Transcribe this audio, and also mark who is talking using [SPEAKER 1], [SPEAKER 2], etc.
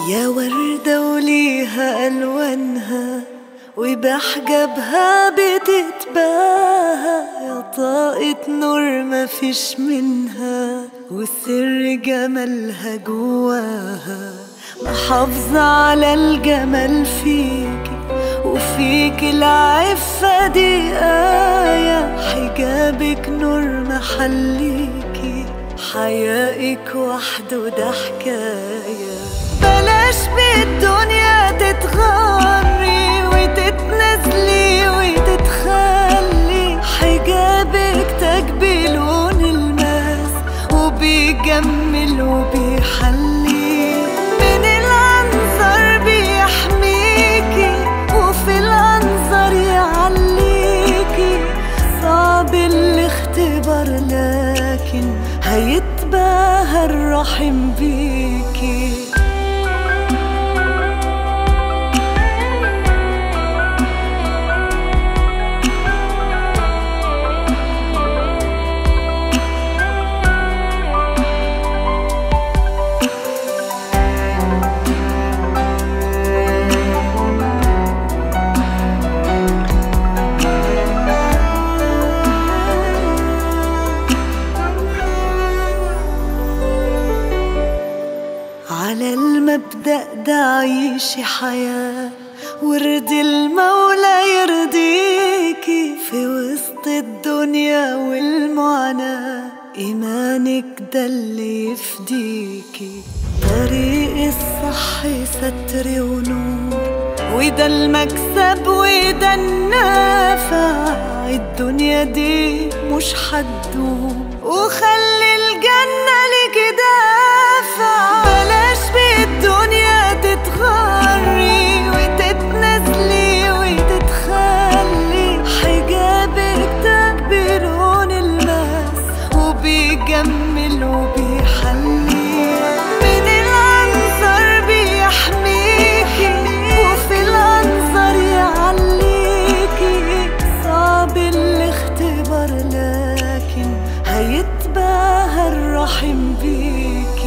[SPEAKER 1] يا وردة وليها ألوانها وبحجابها بتتباهى يا طاقة نور مفيش منها وسر جمالها جواها محافظة على الجمال فيكي وفيك العفة دي آية حجابك نور محليكي حيائك وحده ده حكاية بلاش بالدنيا تتغري وتتنزلي وتتخلي حجابك تاج بلون الماس وبيجمل وبيحلي من العنصر بيحميكي وفي العنصر يعليكي صعب الاختبار لكن هيتباهى الرحم بيكي على المبدأ ده عيشي حياة وارضي المولى يرضيكي في وسط الدنيا والمعاناة إيمانك ده اللي يفديكي طريق الصح ستر ونور وده المكسب وده النافع الدنيا دي مش هتدوم وخلي الجنة لك دافع بلاش بالدنيا تتغري وتتنزلي وتتخلي حجابك ده بلون الماس وبيجمل وبيحلي من العنصر بيحميكي وفي العنصر يعليكي صعب الاختبار لكن هيتباهى الرحم بيكي